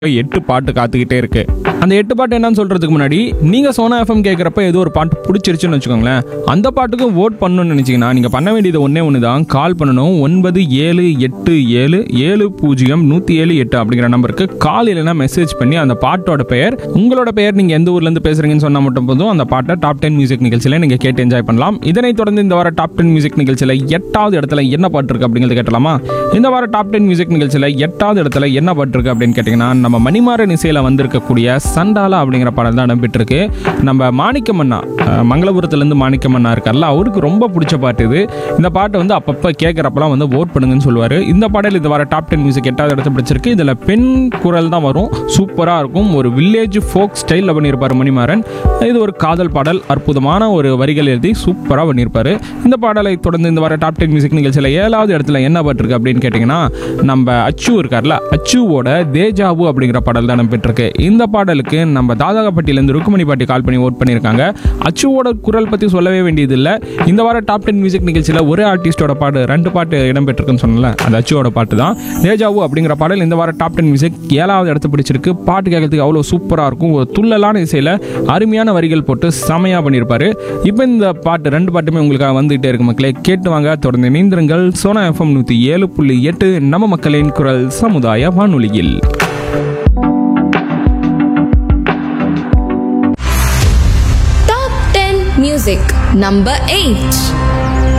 எட்டு பாட்டு காத்துக்கிட்டே இருக்கு அந்த எட்டு பாட்டு என்னன்னு சொல்றதுக்கு முன்னாடி நீங்க சோனா எஃப்எம் கேட்குறப்ப ஏதோ ஒரு பாட்டு பிடிச்சிருச்சுன்னு வச்சுக்கோங்களேன் அந்த பாட்டுக்கும் ஓட் பண்ணணும்னு நினைச்சீங்கன்னா நீங்க பண்ண வேண்டியது ஒண்ணே ஒன்று தான் கால் பண்ணணும் ஒன்பது ஏழு எட்டு ஏழு ஏழு பூஜ்ஜியம் நூற்றி ஏழு எட்டு அப்படிங்கிற நம்பருக்கு கால் இல்லைன்னா மெசேஜ் பண்ணி அந்த பாட்டோட பெயர் உங்களோட பெயர் நீங்க எந்த ஊர்ல இருந்து பேசுறீங்கன்னு சொன்னா மட்டும் போதும் அந்த பாட்டை டாப் டென் மியூசிக் நிகழ்ச்சியில நீங்க கேட்டு என்ஜாய் பண்ணலாம் இதனைத் தொடர்ந்து இந்த வார டாப் டென் மியூசிக் நிகழ்ச்சியில எட்டாவது இடத்துல என்ன பாட்டு இருக்கு அப்படிங்கிறது கேட்டலாமா இந்த வார டாப் டென் மியூசிக் நிகழ்ச்சியில எட்டாவது இடத்துல என்ன பாட்டு இருக்கு அப்படின்னு கேட்டீங்கன்னா நம்ம மணிமாறன் இசையில வந்திருக்கக்கூடிய சண்டாலா அப்படிங்கிற பாடல் தான் இடம்பெற்றிருக்கு நம்ம மாணிக்கமண்ணா அஹ், மங்களபுரத்துலேருந்து மாணிக்கமண்ணா இருக்கார்ல அவருக்கு ரொம்ப பிடிச்ச பாட்டு இது இந்த பாட்டை வந்து அப்பப்போ கேட்குறப்பெல்லாம் வந்து ஓட் பண்ணுங்கன்னு சொல்லுவார் இந்த பாடல் இது வர டாப் டென் மியூசிக் எட்டாவது இடத்த பிடிச்சிருக்கு இதில் பெண் குரல் தான் வரும் சூப்பராக இருக்கும் ஒரு வில்லேஜ் ஃபோக் ஸ்டைலில் பண்ணியிருப்பார் மணிமாறன் இது ஒரு காதல் பாடல் அற்புதமான ஒரு வரிகள் எழுதி சூப்பராக பண்ணியிருப்பார் இந்த பாடலை தொடர்ந்து இந்த வர டாப் டென் மியூசிக் நிகழ்ச்சியில் ஏழாவது இடத்துல என்ன பாட்டு இருக்கு அப்படின்னு கேட்டிங்கன்னா நம்ம அச்சு இருக்கார்ல அச்சுவோட தேஜாவு அப்படிங்கிற பாடல் தான் பெற்றிருக்கு இந்த பாடலுக்கு நம்ம தாதாகப்பட்டியிலேருந்து ருக்குமணி பாட்டி கால் பண்ணி ஓட் பண்ணியிருக்காங்க அச்சுவோட குரல் பற்றி சொல்லவே வேண்டியதில்லை இந்த வார டாப் டென் மியூசிக் நிகழ்ச்சியில் ஒரே ஆர்டிஸ்டோட பாட்டு ரெண்டு பாட்டு இடம்பெற்றிருக்குன்னு சொன்னல அது அச்சுவோட பாட்டு தான் தேஜாவு அப்படிங்கிற பாடல் இந்த வார டாப் டென் மியூசிக் ஏழாவது இடத்த பிடிச்சிருக்கு பாட்டு கேட்கறதுக்கு அவ்வளோ சூப்பராக இருக்கும் ஒரு துள்ளலான இசையில் அருமையான வரிகள் போட்டு செமையாக பண்ணியிருப்பாரு இப்போ இந்த பாட்டு ரெண்டு பாட்டுமே உங்களுக்காக வந்துகிட்டே இருக்கு மக்களே கேட்டு வாங்க தொடர்ந்து இணைந்திருங்கள் சோனா எஃப்எம் நூற்றி ஏழு புள்ளி எட்டு நம்ம மக்களின் குரல் சமுதாய வானொலியில் Top 10 Music Number 8